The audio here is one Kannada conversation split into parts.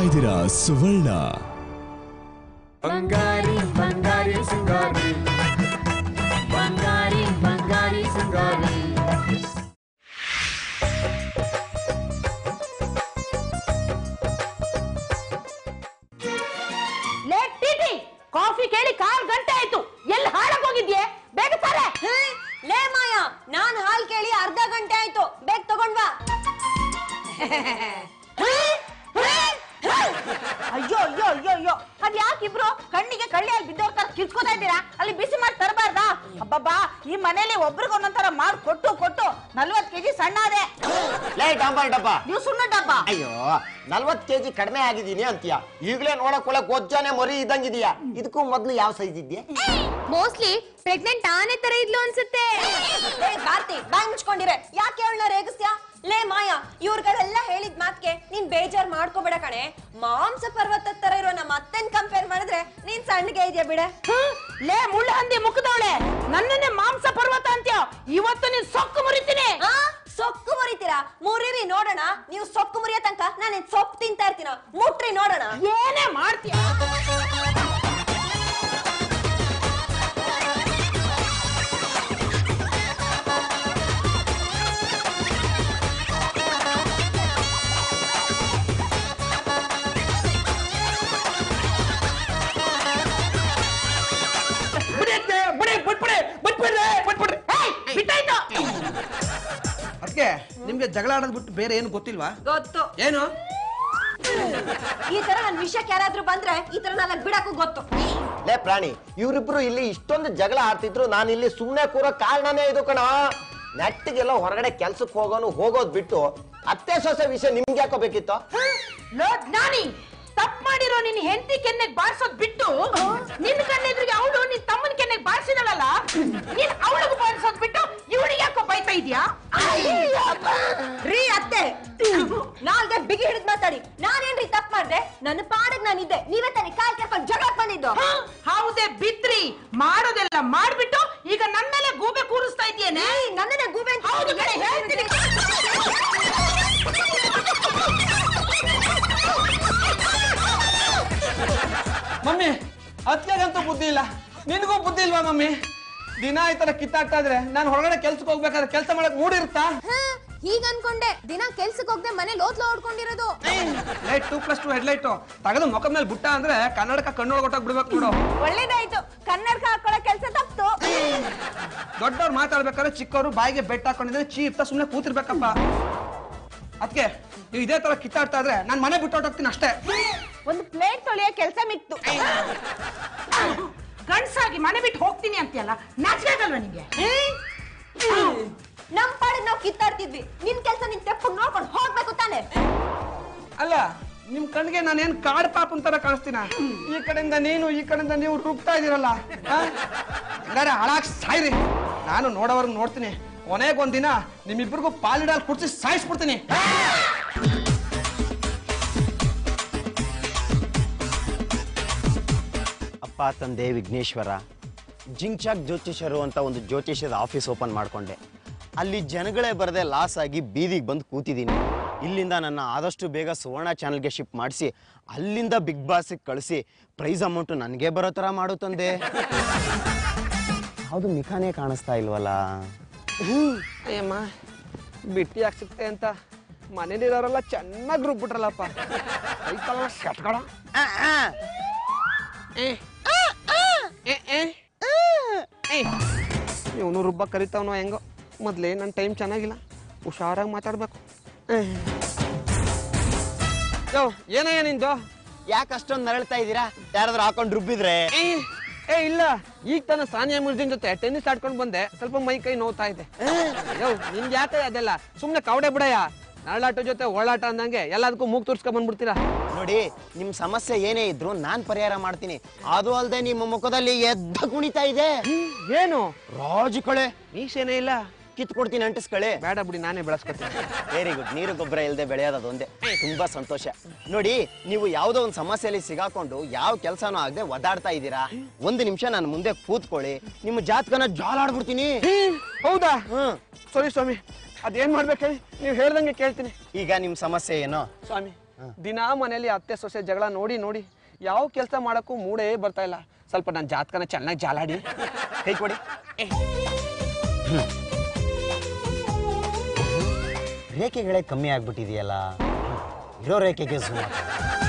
ಇದ್ದೀರಾ ಸುವರ್ಣ ಬಂಗಾರಿ ಬಂಗಾರಿ ಸಿಂಗಾರಿ ಬಂಗಾರಿ ಬಂಗಾರಿ ಸಿಂಗಾರಿ ಲೇ ಟಿಟಿ ಕಾಫಿ ಕೇಳಿ ಕಾಲ್ ಗಂಟೆ ಆಯ್ತು ಎಲ್ಲಿ ಹಾಳಾಗ್ ಹೋಗಿದ್ಯೆ ಬೇಗ ತಾರೆ ಲೇ ಮಾಯಾ ನಾನ್ ಹಾಲ್ ಕೇಳಿ ಅರ್ಧ ಗಂಟೆ ಆಯ್ತು ಬೇಗ ತಗೊಂಡ್ವಾ ಅಯ್ಯೋ ಅಯ್ಯೋ ಅಯ್ಯೋ ಅಯ್ಯೋ ಅದ್ ಯಾಕಿಬ್ರು ಕಣ್ಣಿಗೆ ಕಳ್ಳಿಯಲ್ಲಿ ಬಿದ್ದವ್ರ ತರ ಕಿರ್ಚ್ಕೋತಾ ಇದ್ದೀರಾ ಅಲ್ಲಿ ಬಿಸಿ ಮಾಡಿ ತರಬಾರ್ದಾ ಅಬ್ಬಬ್ಬಾ ಈ ಮನೇಲಿ ಒಬ್ರಿಗೆ ಒಂದೊಂದರ ಮಾಡ್ ಕೊಟ್ಟು ಕೊಟ್ಟು ನಲ್ವತ್ ಕೆಜಿ ಸಣ್ಣ ಅದೇ ಲೇ ಡಂಬಲ್ ಡಬ್ಬ ನೀವು ಸುಣ್ಣ ಡಬ್ಬ ಅಯ್ಯೋ ನಲ್ವತ್ ಕೆಜಿ ಕಡಿಮೆ ಆಗಿದೀನಿ ಅಂತೀಯ ಈಗ್ಲೇ ನೋಡಕ್ ಒಳಗ್ ಗೊಜ್ಜಾನೆ ಮರಿ ಇದ್ದಂಗಿದೀಯ ಇದಕ್ಕೂ ಮೊದ್ಲು ಯಾವ ಸೈಜ್ ಇದ್ಯಾ ಮೋಸ್ಟ್ಲಿ ಪ್ರೆಗ್ನೆಂಟ್ ಆನೆ ತರ ಇದ್ಲು ಅನ್ಸುತ್ತೆ ಲೇ ಭಾರತಿ ಬಾಯ್ ಮುಚ್ಕೊಂಡಿರೆ ಯಾಕೆ ಅವಳನ್ನ ರೇಗಿಸ್ತ್ಯಾ ಲೇ ಮಾಯಾ ಇವ್ರುಗಳೆಲ್ಲ ಹೇಳಿದ್ ಮಾತ್ಗೆ ನೀನ್ ಬೇಜಾರ್ ಮಾಡ್ಕೋಬೇಡ ಕಣೆ ಮಾಂಸ ಪರ್ವತ ತರ ಇರೋ ನಮ್ಮ ಅತ್ತೆನ್ ಕಂಪೇರ್ ಮಾಡಿದ್ರೆ ನೀನ್ ಸಣ್ಣಗೆ ಇದೆಯಾ ಬಿಡೆ ಹ್ಮ್? ಲೇ ಮುಳ್ಳ ಹಂದಿ ಮುಖದವಳೆ ನನ್ನನ್ನೇ ಮಾಂಸ ಪರ್ವತ ಅಂತ್ಯ ಇವತ್ತು ನೀನ್ ಸೊಕ್ಕು ಮುರಿತೀನಿ ಆ ಸೊಕ್ಕು ಮುರಿತೀರಾ ಮುರಿರಿ ನೋಡೋಣ ನೀವು ಸೊಕ್ಕು ಮುರಿಯೋ ತನಕ ನಾನು ಸೊಪ್ಪು ತಿಂತಾ ಇರ್ತೀನ ಮುಟ್ರಿ ನೋಡೋಣ ಏನೇ ಮಾಡ್ತೀಯ ಏಯ್, ಬಿಟ್ಟಾಯ್ತು ಅದಕ್ಕೆ ನಿಮ್ಗೆ ಜಗಳ ಆಡೋದ್ ಬಿಟ್ಟು ಬೇರೆ ಏನು ಗೊತ್ತಿಲ್ವಾ ಗೊತ್ತು ಏನು ಈ ತರ ನನ್ ವಿಷಯಕ್ಕೆ ಯಾರಾದ್ರೂ ಬಂದ್ರೆ ಈ ತರ ನಾಲ್ಕು ಬಿಡಕ್ಕೂ ಗೊತ್ತು ಲೇ ಪ್ರಾಣಿ ಇವ್ರಿಬ್ರು ಇಲ್ಲಿ ಇಷ್ಟೊಂದು ಜಗಳ ಆಡ್ತಿದ್ರು ನಾನು ಇಲ್ಲಿ ಸುಮ್ನೆ ಕೂರೋ ಕಾರಣನೇ ಇದು ಕಣ ನೆಟ್ಟಿಗೆಲ್ಲ ಹೊರಗಡೆ ಕೆಲ್ಸಕ್ಕೆ ಹೋಗೋನು ಹೋಗೋದ್ ಬಿಟ್ಟು ಅತ್ತೆ ಸೊಸೆ ವಿಷಯ ನಿಮ್ಗೆ ಯಾಕೋ ಬೇಕಿತ್ತು ಲೋ ಜ್ಞಾನಿ ತಪ್ಪು ಮಾಡಿರೋ ನಿನ್ ಹೆಂಡತಿ ಕೆನ್ನೆಗ್ ಬಾರ್ಸೋದ್ ಬಿಟ್ಟು ನಿನ್ ಕಣ್ಣೆದ್ರಿಗೆ ಅವಳು ನಿನ್ ತಮ್ಮನ ಕೆನ್ನೆಗ್ ಬಾರ್ಸಿದಳಲ್ಲ ನೀನ್ ಅವಳಿಗೆ ಬಾರ್ಸೋದ್ ಬಿಟ್ಟು ಇವಳಿಗೆ ಯಾಕೋ ಬೈತಾ ಇದೀಯಾ ರೀ ಅತ್ತೆ ನಾಲ್ಗೆ ಬಿಗಿ ಹಿಡಿದ್ ಮಾತಾಡಿ ನಾನೇನ್ರಿ ತಪ್ಪು ಮಾಡ್ದೆ ನನ್ನ ಪಾಡಗ್ ನಾನಿದ್ದೆ ನೀವೇ ತಾನೇ ಕಾಲ್ ಕರ್ಕೊಂಡು ಜಗಳಕ್ ಬಂದಿದ್ದು ಹ? ಹೌದೇ ಬಿದ್ರಿ ಮಾಡೋದೆಲ್ಲ ಮಾಡ್ಬಿಟ್ಟು ಈಗ ನನ್ ಮೇಲೆ ಗೂಬೆ ಕೂರಿಸ್ತಾ ಇದೆಯೇನೆ ಏಯ್, ನನ್ನನ್ನ ಗೂಬೆ ಅಂತ ಹೌದು ಕಣೆ, ಹೇಳ್ತೀನಿ. ಮಮ್ಮಿ ಅತ್ತೆಗಂತೂ ಬುದ್ಧಿ ಇಲ್ಲ ನಿನಗೂ ಬುದ್ಧಿ ಇಲ್ವಾ ಮಮ್ಮಿ ದಿನ ಈ ತರ ಕಿತ್ತಾಡ್ತಾ ಇದ್ರೆ ನಾನು ಹೊರಗಡೆ ಕೆಲ್ಸಕ್ಕೆ ಹೋಗ್ಬೇಕಾದ್ರೆ ಕೆಲಸ ಮಾಡಕ್ ಮೂಡಿರುತ್ತಾ ಹೀಗ ಅನ್ಕೊಂಡೆ ದಿನ ಕೆಲ್ಸಕ್ಕೆ ಹೋಗದೆ ಮನೆ ಲೋತ್ಲ ಹೊಡ್ಕೊಂಡಿರೋದು light two plus two headlight ತೆಗೆದು ಮುಖದ ಮೇಲೆ ಬುಟ್ಟ ಅಂದ್ರೆ ಕನ್ನಡಕ ಕಣ್ಣೊಳಗೆ ಕೊಟ್ಟಾಗ ಬಿಡ್ಬೇಕು ನೋಡು ಒಳ್ಳೇದಾಯ್ತು ಕನ್ನಡಕ ಹಾಕೊಳ್ಳೋ ಕೆಲಸ ತಪ್ತು ದೊಡ್ಡವ್ರು ಮಾತಾಡ್ಬೇಕಾದ್ರೆ ಚಿಕ್ಕವರು ಬಾಯಿಗೆ ಬೆಟ್ಟ ಹಾಕೊಂಡಿದ್ರೆ ಚೀಪ್ತ ಸುಮ್ಮನೆ ಕೂತಿರ್ಬೇಕಪ್ಪ ಅದಕ್ಕೆ ನೀವು ಇದೇ ತರ ಕಿತ್ತಾಡ್ತಾ ಇದ್ರೆ ನಾನು ಮನೆ ಬಿಟ್ಟು ಹೊರ್ಟೋಗ್ತೀನಿ ಅಷ್ಟೇ ಒಂದು ಪ್ಲೇಟ್ ತೊಳೆಯೋ ಕೆಲಸ ಮಿಕ್ತು ಗಂಡ್ಸಾಗಿ ಮನೆ ಬಿಟ್ಟು ಹೋಗ್ತೀನಿ ಅಂತೀಯಲ್ಲ ನಾಚಿಕೆ ಆಗಲ್ವಾ ನಿಂಗೆ ನಮ್ ಪಾಡಿಗೆ ನಾವು ಕಿತ್ತಾಡ್ತಿದ್ವಿ ನಿನ್ ಕೆಲ್ಸ ನಿನ್ ತೆಪ್ಪಗ್ ನೋಡ್ಕೊಂಡು ಹೋಗ್ಬೇಕು ತಾನೆ ಅಲ್ಲ ನಿಮ್ ಕಣ್ಣಿಗೆ ನಾನೇನ್ ಕಾಡ್ ಪಾಪನ್ ತರ ಕಾಣಿಸ್ತೀನ ಈ ಕಡೆಯಿಂದ ನೀನು ಈ ಕಡೆಯಿಂದ ನೀವು ರುಬ್ತಾ ಇದೀರಲ್ಲ ಆ? ಹಂಗಾರೆ ಹಾಳಾಗ್ ಸಾಯ್ರಿ ನಾನು ನೋಡೋವರ್ಗ್ ನೋಡ್ತೀನಿ ಕೊನೆಗೊಂದಿನ ನಿಮ್ಮಿಬ್ರಿಗೂ ಪಾಲಿಡಾಲ್ ಕುಡ್ಸಿ ಸಾಯಿಸ್ಬಿಡ್ತೀನಿ ಅಪ್ಪ ತಂದೆ ವಿಘ್ನೇಶ್ವರ ಜಿಂಚಾಕ್ ಜ್ಯೋತಿಷರು ಅಂತ ಒಂದು ಜ್ಯೋತಿಷ್ಯದ ಆಫೀಸ್ ಓಪನ್ ಮಾಡ್ಕೊಂಡೆ ಅಲ್ಲಿ ಜನಗಳೇ ಬರದೆ ಲಾಸ್ ಆಗಿ ಬೀದಿಗೆ ಬಂದು ಕೂತಿದ್ದೀನಿ ಇಲ್ಲಿಂದ ನನ್ನ ಆದಷ್ಟು ಬೇಗ ಸುವರ್ಣ ಚಾನಲ್ಗೆ ಶಿಫ್ಟ್ ಮಾಡಿಸಿ ಅಲ್ಲಿಂದ ಬಿಗ್ ಬಾಸ್ಗೆ ಕಳಿಸಿ ಪ್ರೈಸ್ ಅಮೌಂಟು ನನಗೆ ಬರೋ ಥರ ಮಾಡು ತಂದೆ ಯಾವುದು ಮಿಖಾನೇ ಕಾಣಿಸ್ತಾ ಇಲ್ವಲ್ಲ ಅಯ್ಯಮ್ಮ ಬಿಟ್ಟಿ ಸಿಗ್ತೆ ಅಂತ ಮನೇಲಿರೋರೆಲ್ಲ ಚೆನ್ನಾಗಿ ರುಬ್ಬಿಟ್ರಲ್ಲಪ್ಪ ಐತಲ್ಲ ಶಟ್ಕಳ ಆ, ಆ. ಇವನು ರುಬ್ಬ ಕರಿತಾವನೋ ಹೆಂಗೋ ಮೊದ್ಲೇ ನನ್ನ ಟೈಮ್ ಚೆನ್ನಾಗಿಲ್ಲ ಹುಷಾರಾಗಿ ಮಾತಾಡ್ಬೇಕು ಯೋ ಏನಯ್ಯ ನಿಂದು ಯಾಕೆ ಅಷ್ಟೊಂದು ನರಳ್ತಾ ಇದ್ದೀರಾ ಯಾರಾದ್ರೂ ಹಾಕೊಂಡು ರುಬ್ಬಿದ್ರೆ ಏ, ಏ ಇಲ್ಲ ಈಗ ತಾನ ಸಾನಿಯಾ ಮಿರ್ಜಿನ್ ಜೊತೆ ಟೆನ್ನಿಸ್ ಆಡ್ಕೊಂಡು ಬಂದೆ ಸ್ವಲ್ಪ ಮೈ ಕೈ ನೋವ್ತಾ ಇದೆ ಯೋ ನಿನ್ಗೆ ಯಾಕೆ ಅದೆಲ್ಲ ಸುಮ್ನೆ ಕವಡೆ ಬಿಡಯ್ಯ ನರಳಾಟ ಜೊತೆ ಒಳ್ಳಾಟ ಅಂದಂಗೆ ಎಲ್ಲದಕ್ಕೂ ಮೂಗ್ ತೋರ್ಸ್ಕೊಂಡ್ ಬಂದ್ಬಿಡ್ತೀರಾ ನೋಡಿ ನಿಮ್ ಸಮಸ್ಯೆ ಏನೇ ಇದ್ರು ನಾನ್ ಪರಿಹಾರ ಮಾಡ್ತೀನಿ ಅದು ಅಲ್ಲದೆ ನಿಮ್ಮ ಮುಖದಲ್ಲಿ ಎದ್ದ ಕುಣಿತಾ ಇದೆ ಏನು ರಾಜು ಕಳೆ ಮೀಸೇನೇ ಇಲ್ಲ ಕಿತ್ಕೊಡ್ತೀನಿ ಅಂಟಿಸ್ಕಳೆ ಬೇಡ ಬಿಡಿ ನಾನೇ ಬೆಳೆಸ್ಕೊತೀನಿ ವೆರಿ ಗುಡ್ ನೀರು ಗೊಬ್ಬರ ಇಲ್ಲದೆ ಬೆಳೆಯೋದು ಅದೊಂದೇ ತುಂಬಾ ಸಂತೋಷ ನೋಡಿ ನೀವು ಯಾವುದೋ ಒಂದು ಸಮಸ್ಯೆಯಲ್ಲಿ ಸಿಗಾಕೊಂಡು ಯಾವ ಕೆಲಸನೂ ಆಗದೆ ಒದಾಡ್ತಾ ಇದ್ದೀರಾ ಒಂದು ನಿಮಿಷ ನಾನು ಮುಂದೆ ಕೂತ್ಕೊಳ್ಳಿ ನಿಮ್ಮ ಜಾತಕನ ಜಾಲಾಡ್ಬಿಡ್ತೀನಿ ಹೌದಾ ಹ್ಮ್ ಸರಿ ಸ್ವಾಮಿ ಅದೇನ್ ಮಾಡ್ಬೇಕು ಹೇಳಿ ನೀವು ಹೇಳ್ದಂಗೆ ಕೇಳ್ತೀನಿ ಈಗ ನಿಮ್ ಸಮಸ್ಯೆ ಏನು ಸ್ವಾಮಿ ದಿನಾ ಮನೇಲಿ ಅತ್ತೆ ಸೊಸೆ ಜಗಳ ನೋಡಿ ನೋಡಿ ಯಾವ ಕೆಲಸ ಮಾಡಕ್ಕೂ ಮೂಡೇ ಬರ್ತಾ ಇಲ್ಲ ಸ್ವಲ್ಪ ನನ್ನ ಜಾತಕನ ಚೆನ್ನಾಗಿ ಜಾಲಾಡಿ ಕೈ ಕೊಡಿ ರೇಖೆಗಳೇ ಕಮ್ಮಿ ಆಗ್ಬಿಟ್ಟಿದೆಯಲ್ಲ ಇರೋ ರೇಖೆಗೆ zoom ಹಾಕು.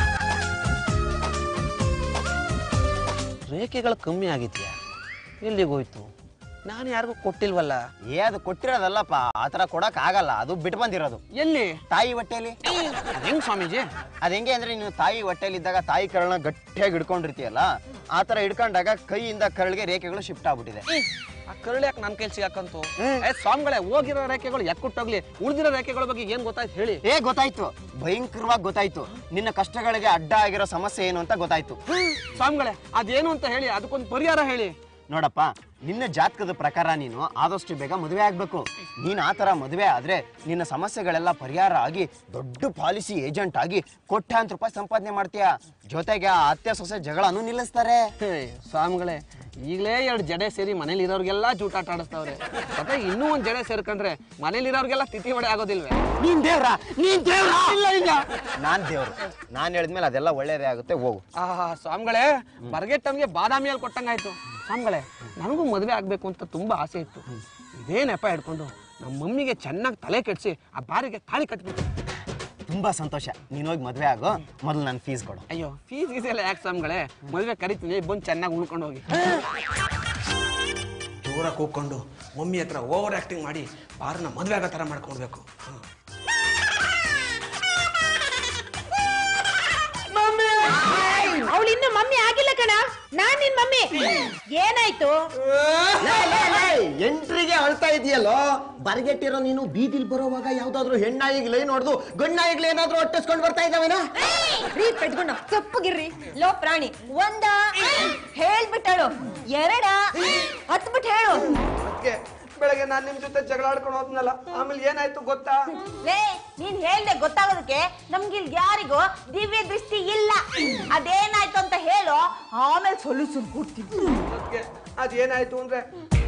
ರೇಖೆಗಳು ಕಮ್ಮಿ ಆಗಿದ್ಯಾ ಎಲ್ಲಿಗೆ ಹೋಯ್ತು ನಾನು ಯಾರಿಗೂ ಕೊಟ್ಟಿಲ್ವಲ್ಲ ಏ ಅದು ಕೊಟ್ಟಿರೋದಲ್ಲಪ್ಪ ಆ ಥರ ಕೊಡಕ್ ಆಗಲ್ಲ ಅದು ಬಿಟ್ಟು ಬಂದಿರೋದು ಎಲ್ಲಿ ತಾಯಿ ಹೊಟ್ಟೆಲಿ ಅದ್ ಹೆಂಗ್ ಸ್ವಾಮೀಜಿ ಅದ್ ಹೆಂಗೆ ಅಂದ್ರೆ ನೀನು ತಾಯಿ ಹೊಟ್ಟೆಲಿದ್ದಾಗ ತಾಯಿ ಕರಳನ್ನ ಗಟ್ಟಿಯಾಗಿ ಹಿಡ್ಕೊಂಡಿರ್ತೀಯಲ್ಲ ಆ ಥರ ಹಿಡ್ಕೊಂಡಾಗ ಕೈಯಿಂದ ಕರಳಿಗೆ ರೇಖೆಗಳು ಶಿಫ್ಟ್ ಆಗ್ಬಿಟ್ಟಿದೆ ಆ ಕರಳು ಯಾಕೆ ನನ್ನ ಕೈಲಿ ಸಿಗಾಕಂತು ಏ ಸ್ವಾಮಿಗಳೇ ಹೋಗಿರೋ ರೇಖೆಗಳು ಎಕ್ಕುಟ್ಟೋಗ್ಲಿ ಉಳಿದಿರೋ ರೇಖೆಗಳ ಬಗ್ಗೆ ಏನ್ ಗೊತ್ತಾಯ್ತು ಹೇಳಿ ಏ ಗೊತ್ತಾಯ್ತು ಭಯಂಕರವಾಗಿ ಗೊತ್ತಾಯ್ತು ನಿನ್ನ ಕಷ್ಟಗಳಿಗೆ ಅಡ್ಡ ಆಗಿರೋ ಸಮಸ್ಯೆ ಏನು ಅಂತ ಗೊತ್ತಾಯ್ತು ಸ್ವಾಮಿಗಳೇ ಅದೇನು ಅಂತ ಹೇಳಿ ಅದಕ್ಕೊಂದು ಪರಿಹಾರ ಹೇಳಿ ನೋಡಪ್ಪ ನಿನ್ನ ಜಾತಕದ ಪ್ರಕಾರ ನೀನು ಆದಷ್ಟು ಬೇಗ ಮದುವೆ ಆಗ್ಬೇಕು ನೀನು ಆ ಥರ ಮದುವೆ ಆದ್ರೆ ನಿನ್ನ ಸಮಸ್ಯೆಗಳೆಲ್ಲ ಪರಿಹಾರ ಆಗಿ ದೊಡ್ಡ ಪಾಲಿಸಿ ಏಜೆಂಟ್ ಆಗಿ ಕೋಟ್ಯಾಂತರ ರೂಪಾಯಿ ಸಂಪಾದನೆ ಮಾಡ್ತೀಯ ಜೊತೆಗೆ ಆ ಅತ್ತೆ ಸೊಸೆ ಜಗಳನು ನಿಲ್ಲಿಸ್ತಾರೆ ಹೇ, ಸ್ವಾಮಿಗಳೇ ಈಗಲೇ ಎರಡು ಜಡೆ ಸೇರಿ ಮನೇಲಿ ಇರೋರಿಗೆಲ್ಲ ಜೂಟಾಟ ಆಡಿಸ್ತವ್ರೆ ಮತ್ತೆ ಇನ್ನೂ ಒಂದ್ ಜಡೆ ಸೇರ್ಕೊಂಡ್ರೆ ಮನೇಲಿ ಇರೋರಿಗೆಲ್ಲ ತಿಥಿ ಹೊಡೆ ಆಗೋದಿಲ್ವೇ ನೀನ್ ದೇವ್ರ ನೀನ್ ದೇವ್ರ ಇಲ್ಲ ಇಲ್ಲ ನಾನ್ ದೇವ್ರು ನಾನ್ ಹೇಳಿದ್ಮೇಲೆ ಅದೆಲ್ಲ ಒಳ್ಳೇದೇ ಆಗುತ್ತೆ ಹೋಗು ಆಹಾ ಸ್ವಾಮಿಗಳೇ ಬರ್ಗೆಟ್ಟಮ್ಗೆ ಬಾದಾಮಿಯಲ್ಲಿ ಕೊಟ್ಟಂಗಾಯ್ತು ಸ್ವಾಮಿಗಳೇ ನನಗೂ ಮದುವೆ ಆಗ್ಬೇಕು ಅಂತ ತುಂಬಾ ಆಸೆ ಇತ್ತು ಇದೇ ನೆಪ ಹಿಡ್ಕೊಂಡು ನಮ್ಮ ಮಮ್ಮಿಗೆ ಚೆನ್ನಾಗಿ ತಲೆ ಕೆಡಿಸಿ ಆ ಬಾರಿಗೆ ತಾಳಿ ಕಟ್ಬಿಟ್ಟು ತುಂಬಾ ಸಂತೋಷ ನೀನ್ ಹೋಗಿ ಮದುವೆ ಆಗೋ ಮೊದಲು ನನ್ನ ಫೀಸ್ ಕೊಡು ಅಯ್ಯೋ ಫೀಸ್ ಗೀಸ್ ಎಲ್ಲ ಯಾಕೆ ಸ್ವಾಮಿಗಳೇ ಮದುವೆ ಕರಿತೀನಿ ಬಂದು ಚೆನ್ನಾಗಿ ಉಳ್ಕೊಂಡು ಹೋಗಿ ಜೋರಾಗಿ ಕೂತ್ಕೊಂಡು ಮಮ್ಮಿ ಹತ್ರ ಓವರ್ ಆಕ್ಟಿಂಗ್ ಮಾಡಿ ಬಾರನ್ನ ಮದುವೆ ಆಗೋ ಥರ ಮಾಡ್ಕೊಡ್ಬೇಕು ಅವಳು ಇನ್ನು ಮಮ್ಮಿ ಆಗಿಲ್ಲ ಕಣ ನಾನ್ ನಿನ್ ಮಮ್ಮಿ ಏನಾಯ್ತು ಎಂಟ್ರಿಗೆ ಅಳ್ತಾ ಇದೆಯಲ್ಲೋ ಬರಗೆಟ್ಟಿರೋ ನೀನು ಬೀದಿಲ್ ಬರೋವಾಗ ಯಾವ್ದಾದ್ರು ಹೆಣ್ಣಾಯಿಗ್ಲೇ ನೋಡ್ದು ಗಣ್ಣಾಯಿಗ್ಲೇ ಏನಾದ್ರೂ ಹೊಟ್ಟಿಸ್ಕೊಂಡು ಬರ್ತಾ ಇದ್ದಾವೇನ ರೀ ಪೆಟ್ಕೊಂಡ ಸಪ್ಪಗಿರ್ರಿ ಲೋ ಪ್ರಾಣಿ ಒಂದ ಹೇಳ್ಬಿಟ್ಟಳು ಎರಡ ಹತ್ಬಿಟ್ಟು ಹೇಳು ಅದಕ್ಕೆ ಬೆಳಗ್ಗೆ ನಾನು ನಿಮ್ಮ ಜೊತೆ ಜಗಳ ಆಡ್ಕೊಂಡು ಹೋದ್ನಲ್ಲ ಆಮೇಲೆ ಏನಾಯ್ತು ಗೊತ್ತಾ ಲೇ ನೀನ್ ಹೇಳ್ದೆ ಗೊತ್ತಾಗೋದಕ್ಕೆ ನಮ್ಗಿಲ್ ಯಾರಿಗೂ ದಿವ್ಯ ದೃಷ್ಟಿ ಇಲ್ಲ ಅದೇನಾಯ್ತು ಅಂತ ಹೇಳು ಆಮೇಲೆ ಸೊಲ್ಯೂಷನ್ ಕೊಡ್ತೀನಿ ಅದಕ್ಕೆ ಅದೇನಾಯ್ತು ಅಂದ್ರೆ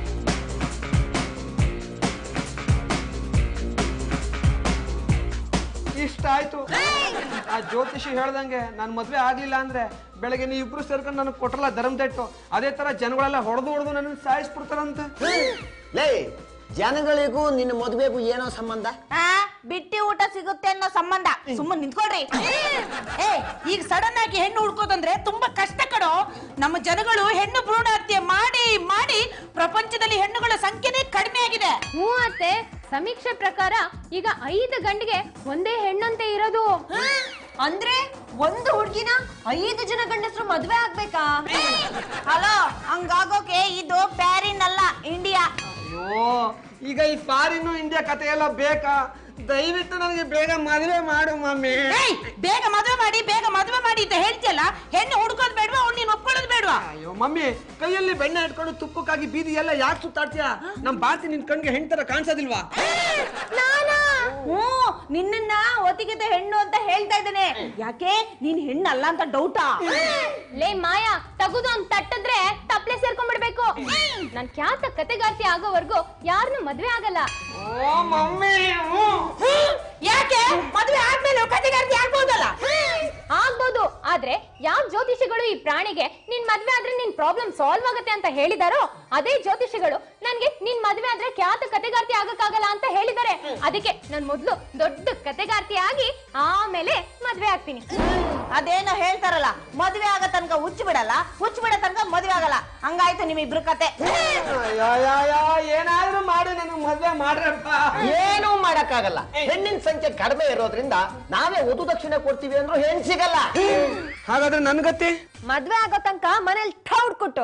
ಇಷ್ಟ ಆಯ್ತು ಆ ಜ್ಯೋತಿಷಿ ಹೇಳ್ದಂಗೆ ನಾನು ಮದ್ವೆ ಆಗ್ಲಿಲ್ಲ ಅಂದ್ರೆ ಬೆಳಗ್ಗೆ ನೀವು ಇಬ್ರು ಸೇರ್ಕೊಂಡು ನನಗೆ ಕೊಟ್ರಲ್ಲ ಧರ್ಮ ತೆಟ್ಟು ಅದೇ ತರ ಜನಗಳೆಲ್ಲ ಹೊಡೆದು ಹೊಡೆದು ನನ್ನ ಸಾಯಿಸ್ಬಿಡ್ತಾರಂತೆ ಲೇ ಜನಗಳಿಗೂ ನಿನ್ನ ಮದುವೆಗೂ ಏನೋ ಸಂಬಂಧ ಆ ಬಿಟ್ಟಿ ಊಟ ಸಿಗುತ್ತೆ ಅನ್ನೋ ಸಂಬಂಧ ಸುಮ್ಮನೆ ನಿಂತ್ಕೊಳ್ರಿ ಏ ಈಗ ಸಡನ್ ಆಗಿ ಹೆಣ್ಣು ಹುಡ್ಕೋದಂದ್ರೆ ತುಂಬಾ ಕಷ್ಟ ಕಡೋ ನಮ್ಮ ಜನಗಳು ಹೆಣ್ಣು ಭ್ರೂಣ ಹತ್ಯೆ ಮಾಡಿ ಮಾಡಿ ಪ್ರಪಂಚದಲ್ಲಿ ಹೆಣ್ಣುಗಳ ಸಂಖ್ಯೆನೇ ಕಡಿಮೆ ಆಗಿದೆ ಹ್ಞೂ ಅತ್ತೆ ಸಮೀಕ್ಷೆ ಪ್ರಕಾರ ಈಗ ಐದು ಗಂಡಿಗೆ ಒಂದೇ ಹೆಣ್ಣಂತೆ ಇರೋದು ಅಂದ್ರೆ ಒಂದು ಹುಡ್ಗಿನ ಐದು ಜನ ಗಂಡಸರು ಮದ್ವೆ ಆಗ್ಬೇಕಾ ಹಲೋ ಹಂಗಾಗೋಕೆ ಇದು ಪ್ಯಾರಿನ್ ಅಲ್ಲ ಇಂಡಿಯಾ ಅಯ್ಯೋ ಈಗ ಈ ಫಾರಿನ್ ಇಂಡಿಯಾ ಕತೆ ಎಲ್ಲ ಬೇಕಾ ದಯವಿಟ್ಟು ನನಗೆ ಬೇಗ ಮದುವೆ ಮಾಡು ಮಮ್ಮಿ ಏಯ್ ಬೇಗ ಮದುವೆ ಮಾಡಿ ಬೇಗ ಮದುವೆ ಮಾಡಿ ಅಂತ ಹೇಳ್ತಿಯಲ್ಲ ಹೆಣ್ಣು ಹುಡ್ಕೋದ್ ಬೇಡ್ವಾ ಅವ್ನು ನೀನ್ ಒಪ್ಕೊಳ್ಳೋದು ಬೇಡ್ವಾ ಅಯ್ಯೋ ಮಮ್ಮಿ ಕೈಯಲ್ಲಿ ಬೆಣ್ಣೆ ಇಟ್ಕೊಂಡು ತುಪ್ಪಕ್ಕಾಗಿ ಬೀದಿ ಎಲ್ಲ ಯಾಕೆ ಸುತ್ತಾಡ್ತೀಯ ನಮ್ ಬಾತಿ ನಿನ್ ಕಣ್ಗೆ ಹೆಣ್ತರ ಕಾಣಿಸೋದಿಲ್ವಾ ಹ್ಞೂ ನಿನ್ನನ್ನ ಒತ್ತಿಗೆದ ಹೆಣ್ಣು ಅಂತ ಹೇಳ್ತಾ ಇದ್ದಾನೆ ಯಾಕೆ ನೀನ್ ಹೆಣ್ಣಲ್ಲ ಅಂತ ಡೌಟಾ ಲೇ ಮಾಯಾ ತಗುದು ಅಂತ ತಟ್ಟಿದ್ರೆ ತಪ್ಲೆ ಸೇರ್ಕೊಂಡ್ಬಿಡ್ಬೇಕು ನನ್ ಖ್ಯಾತ ಕತೆಗಾರ್ತಿ ಆಗೋವರೆಗೂ ಯಾರನ್ನೂ ಮದ್ವೆ ಆಗಲ್ಲ ಓ ಮಮ್ಮಿ ಯಾಕೆ ಮದುವೆ ಆದ್ಮೇಲೆ ಕತೆಗಾರ್ತಿ ಆಗ್ಬೋದಲ್ಲ ಆಗ್ಬೋದು ಆದ್ರೆ ಯಾವ ಜ್ಯೋತಿಷಿಗಳು ಈ ಪ್ರಾಣಿಗೆ ನಿನ್ ಮದ್ವೆ ಆದ್ರೆ ನಿನ್ ಪ್ರಾಬ್ಲಮ್ ಸಾಲ್ವ್ ಆಗತ್ತೆ ಅಂತ ಹೇಳಿದಾರೋ ಅದೇ ಜ್ಯೋತಿಷಿಗಳು ನನ್ಗೆ ನಿನ್ ಮದ್ವೆ ಆದ್ರೆ ಖ್ಯಾತ ಕತೆಗಾರ್ತಿ ಆಗಕ್ಕಾಗಲ್ಲ ಅಂತ ಹೇಳಿದ್ದಾರೆ ಅದಕ್ಕೆ ನಾನ್ ಮೊದ್ಲು ದೊಡ್ಡ ಕತೆಗಾರ್ತಿ ಆಗಿ ಆಮೇಲೆ ಮದ್ವೆ ಆಗ್ತೀನಿ ಅದೇನೋ ಹೇಳ್ತಾರಲ್ಲ ಮದುವೆ ಆಗ ತನಕ ಹುಚ್ಚು ಬಿಡಲ್ಲ ಹುಚ್ಚು ಬಿಡೋ ತನಕ ಮದುವೆ ಆಗಲ್ಲ ಹಂಗಾಯ್ತು ನಿಮ್ಮಿಬ್ರು ಕತೆ ಏನಾದ್ರೂ ಮಾಡಿ ನನಗೆ ಮದ್ವೆ ಮಾಡ್ರಪ್ಪ ಏನೂ ಮಾಡಕ್ಕಾಗಲ್ಲ ಹೆಣ್ಣಿನ ಸಂಖ್ಯೆ ಕಡಿಮೆ ಇರೋದ್ರಿಂದ ನಾವೇ ವಧು ದಕ್ಷಿಣೆ ಕೊಡ್ತೀವಿ ಅಂದ್ರೂ ಹೆಣ್ ಸಿಗಲ್ಲ ಹಾಗಾದ್ರೆ ನನ್ಗತಿ ಮದ್ವೆ ಆಗೋ ತನಕ ಮನೇಲಿ ಠೌಡ್ ಕೊಟ್ಟು